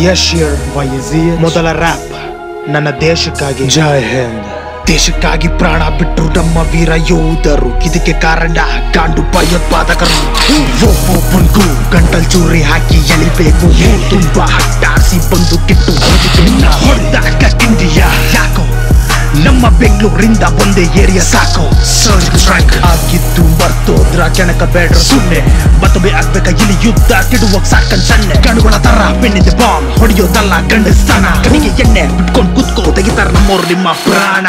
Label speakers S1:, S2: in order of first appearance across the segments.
S1: ಯಶಿರ್ ಮೊದಲ ರ್ಯಾಪ್ ನನ್ನ ದೇಶಕ್ಕಾಗಿ ಜೈ ಹಿಂದ್ ದೇಶಕ್ಕಾಗಿ ಪ್ರಾಣ ಬಿಟ್ಟರು ನಮ್ಮ ವೀರ ಯೋಧರು ಇದಕ್ಕೆ ಕಾರಣ ಕಾಂಡು ಭಯೋತ್ಪಾದಕರು ಒಬ್ಬೊಬ್ಬನ್ಗೂ ಗಂಟಲ್ ಚೂರಿ ಹಾಕಿ ಎಳಿಬೇಕು ತುಂಬಾ ಹಟ್ಟಾಸಿ ಬಂದು ಕೆಟ್ಟು ಹೊಡೆದಾಗ ಇಂಡಿಯಾ ಯಾಕೋ ನಮ್ಮ ಬೆಂಗಳೂರಿಂದ ಒಂದೇ ಏರಿಯಾ ಸಾಕು ಸರ್ಜಿಕಲ್ ಸ್ಟ್ರೈಕ್ ಆಗಿದ್ದು ಮರ್ತೋದ್ರ ಕೆಣಕ ಬೇಡ್ರ ಸುಮ್ನೆ ಮತ್ತೊಮ್ಮೆ ಆಗ್ಬೇಕ ಇಲ್ಲಿ ಯುದ್ಧ ತಿಡುವಾಗ ಸಾಕನ್ ಸಣ್ಣ ಕಣುಗಳ ತರ ಬೆನ್ನಿಂದ ಬಾಂಬ್ ಹೊಡೆಯೋದಲ್ಲ ಗಂಡಸ್ತಾನ ಕಣಿಗೆ ಎಣ್ಣೆ ಬಿಟ್ಕೊಂಡ್ ಕುತ್ಕೋ ತೆಗಿತಾರ ನಮ್ಮವ್ರು ನಿಮ್ಮ ಪ್ರಾಣ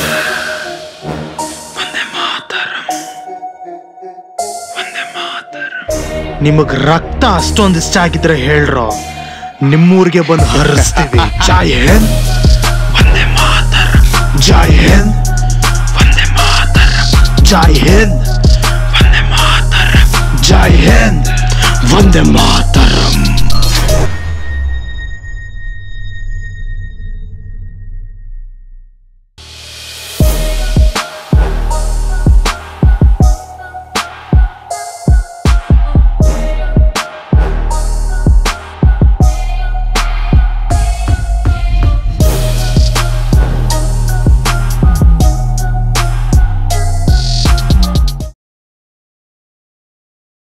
S1: ನಿಮಗ್ ರಕ್ತ ಅಷ್ಟೊಂದು ಇಷ್ಟ ಆಗಿದ್ರೆ ಹೇಳ್ರೋ ನಿಮ್ಮೂರಿಗೆ ಬಂದು ಹರಿಸ್ತೀವಿ ಜೈ ಹಿಂದ್ ವಂದೇ ಮಾತರ ಜೈ ಹಿಂದ್ ವಂದೇ ಮಾತರ ಜೈ ಹಿಂದ್ ವಂದೇ ಮಾತರ ಜೈ ಹಿಂದ್ ವಂದೇ ಮಾತರ